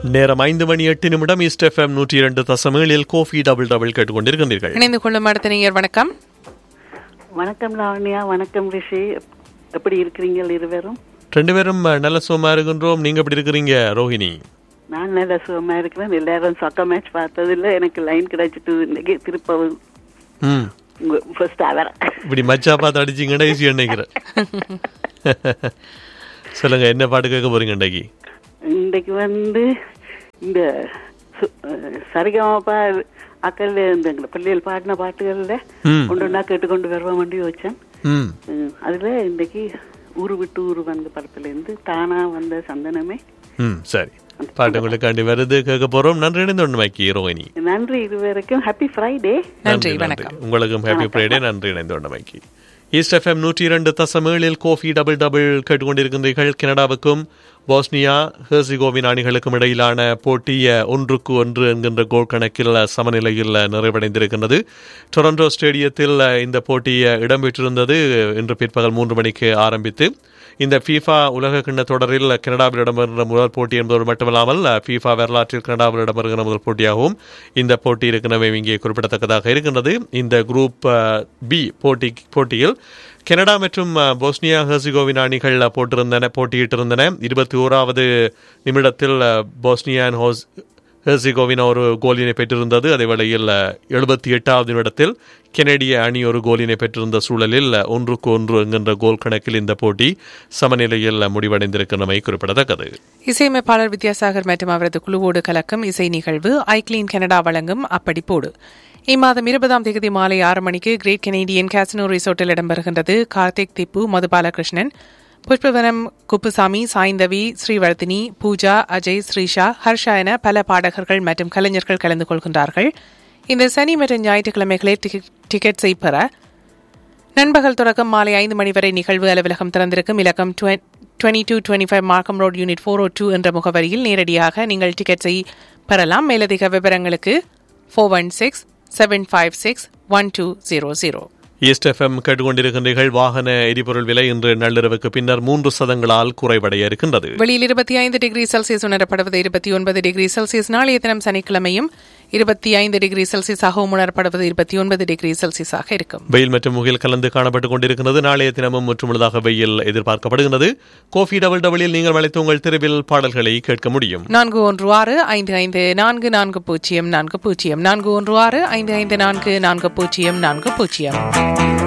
நேரம் ஐந்து மணி எட்டு நிமிடம் ஈஸ்ட் எஃப்எம் நூற்றி இரண்டு தசமேழில் கோஃபி டபுள் டபுள் கேட்டுக்கொண்டிருக்கின்றீர்கள் இணைந்து கொள்ளும் அடுத்த நேயர் வணக்கம் வணக்கம் லாவண்யா வணக்கம் ரிஷி எப்படி இருக்கிறீங்க இருவரும் ரெண்டு பேரும் அஹ், நல்ல சுகமா இருக்கின்றோம் நீங்க எப்படி இருக்கிறீங்க ரோஹிணி நான் நல்ல சுகமா இருக்கிறேன் எல்லாரும் சொக்க மேட்ச் பார்த்ததில்ல எனக்கு லைன் கிடைச்சிட்டு இன்னைக்கு திருப்பவும் ம் ஃபர்ஸ்ட் அவர் இப்படி மச்சா பார்த்து அடிச்சிங்கன்னா ஈஸி நினைக்கிறேன் சொல்லுங்க என்ன பாட்டு கேட்க போறீங்க இன்றைக்கு இன்னைக்கு வந்து இந்த சு- அஹ், சரிகமாப்பா அக்கல் இந்த பிள்ளைகள் பாடின பாட்டுகள்ல ம். ஒன்று ஒன்றா கேட்டுக்கொண்டு வருவோம் வண்டி வச்சேன் ம் உம், அதுல இன்னைக்கு ஊரு விட்டு ஊரு வந்த படத்துல இருந்து தானா வந்த சந்தனமே ம் சரி பாட்டு உங்களுக்காண்டி வருது கேட்க போறோம் நன்றி இணைந்து ஒன்று மைக்கி ரோஹிணி நன்றி இதுவரைக்கும் ஹாப்பி ஃப்ரைடே நன்றி வணக்கம் உங்களுக்கும் ஹாப்பி ஃப்ரைடே நன்றி இணைந்து கொண்டமைக்கு ஈஸ்ட் எஃப்எம் நூற்றி இரண்டு தசமேழில் கோஃபி டபுள் டபுள் கேட்டுக்கொண்டிருக்கின்றீர்கள் கனடாவுக்கும் போஸ்னியா ஹெர்சிகோவின் அணிகளுக்கும் இடையிலான போட்டி அஹ், ஒன்றுக்கு ஒன்று என்கின்ற கோல் கணக்கில் அஹ், சமநிலையில் அஹ், நிறைவடைந்திருக்கின்றது டொரண்டோ ஸ்டேடியத்தில் அஹ், இந்த போட்டி அஹ், இடம்பெற்றிருந்தது இன்று பிற்பகல் மூன்று மணிக்கு ஆரம்பித்து இந்த ஃபீஃபா உலக கிண்ண தொடரில் கனடாவில் இடம்பெறுகிற முதல் போட்டி என்பது மட்டுமல்லாமல் ஃபீஃபா வரலாற்றில் கனடாவில் இடம்பெறுகிற முதல் போட்டியாகவும் இந்த போட்டி இருக்கின்றவை இங்கே குறிப்பிடத்தக்கதாக இருக்கின்றது இந்த குரூப் அஹ், பி போட்டி போட்டியில் கனடா மற்றும் அஹ், போஸ்னியா ஹெர்சிகோவின் அணிகள் அஹ், போட்டிருந்தன போட்டியிட்டிருந்தன இருபத்தி ஓராவது நிமிடத்தில் அஹ், போஸ்னியா and ஹோஸ் ஹெர்சிகோவினா ஒரு கோலினை பெற்றிருந்தது அதே வேளையில் எழுபத்தி எட்டாவது நிமிடத்தில் கெனடிய அணி ஒரு கோலினை பெற்றிருந்த சூழலில் அஹ், ஒன்றுக்கு ஒன்று என்கின்ற கோல் கணக்கில் இந்த போட்டி சமநிலையில் அஹ், முடிவடைந்திருக்கின்றமை குறிப்பிடத்தக்கது இசையமைப்பாளர் வித்யாசாகர் மற்றும் அவரது குழுவோடு கலக்கும் இசை நிகழ்வு ஐக்ளீன் கனடா வழங்கும் அப்படிப்போடு இம்மாதம் இருபதாம் தேதி மாலை ஆறு மணிக்கு கிரேட் கெனடியன் கேசினோ ரிசோர்ட்டில் இடம்பெறுகின்றது கார்த்திக் திப்பு மதுபாலகிருஷ்ணன் புஷ்பவனம் குப்புசாமி சாய்ந்தவி ஸ்ரீவர்த்தினி பூஜா அஜய் ஸ்ரீஷா ஹர்ஷா என பல பாடகர்கள் மற்றும் கலைஞர்கள் கலந்து கொள்கின்றார்கள் இந்த சனி மற்றும் ஞாயிற்றுக்கிழமைகளில் டிக்கெட்- டிக்கெட்ஸை பெற நண்பகல் தொடக்கம் மாலை ஐந்து மணி வரை நிகழ்வு அலுவலகம் திறந்திருக்கும் இலக்கம் twenty two twenty five Markham Road unit four O two என்ற முகவரியில் நேரடியாக நீங்கள் டிக்கெட்ஸை பெறலாம் மேலதிக விவரங்களுக்கு four one six seven five six one two zero zero East FM கேட்டுக்கொண்டிருக்கின்றீர்கள் வாகன எரிபொருள் விலை இன்று நள்ளிரவுக்கு பின்னர் மூன்று சதங்களால் குறைவடைய இருக்கின்றது வெளியில் இருபத்தி ஐந்து டிகிரி செல்சியஸ் உணரப்படுவது இருபத்தி ஒன்பது டிகிரி செல்சியஸ் நாளைய தினம் சனிக்கிழமையும் இருபத்தி ஐந்து டிகிரி செல்சியஸாகவும் உணரப்படுவது இருபத்தி ஒன்பது டிகிரி செல்சியஸாக இருக்கும் வெயில் மற்றும் முகில் கலந்து காணப்பட்டுக் கொண்டிருக்கிறது நாளைய தினமும் முற்றுமுழுதாக வெயில் எதிர்பார்க்கப்படுகிறது கோஃபி டபுள் டபுளில் நீங்கள் அழைத்து உங்கள் தெருவில் பாடல்களை கேட்க முடியும் நான்கு ஒன்று ஆறு ஐந்து ஐந்து நான்கு நான்கு பூஜ்ஜியம் நான்கு பூஜ்ஜியம் நான்கு ஒன்று ஆறு ஐந்து ஐந்து நான்கு நான்கு பூஜ்ஜியம் நான்கு பூஜ்ஜியம்